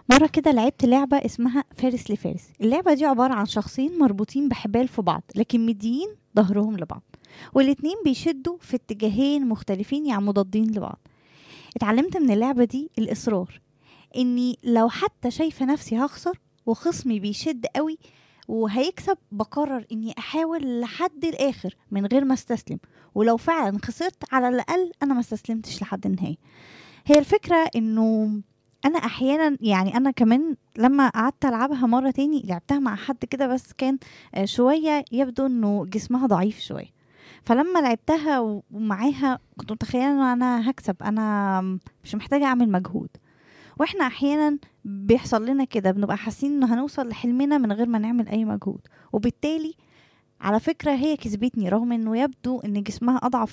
مرة كده لعبت لعبة اسمها فارس لفارس اللعبة دي عبارة عن شخصين مربوطين بحبال في بعض لكن مديين ظهرهم لبعض والاتنين بيشدوا في اتجاهين مختلفين يعني مضادين لبعض اتعلمت من اللعبة دي الإصرار إني لو حتى شايفة نفسي هخسر وخصمي بيشد قوي وهيكسب بقرر إني أحاول لحد الآخر من غير ما استسلم ولو فعلا خسرت على الأقل أنا ما استسلمتش لحد النهاية هي الفكرة إنه انا احيانا يعني انا كمان لما قعدت العبها مره تاني لعبتها مع حد كده بس كان آه، شويه يبدو انه جسمها ضعيف شويه فلما لعبتها و- ومعاها كنت متخيله ان انا هكسب انا مش محتاجه اعمل مجهود واحنا احيانا بيحصل لنا كده بنبقى حاسين انه هنوصل لحلمنا من غير ما نعمل اي مجهود وبالتالي على فكره هي كسبتني رغم انه يبدو ان جسمها اضعف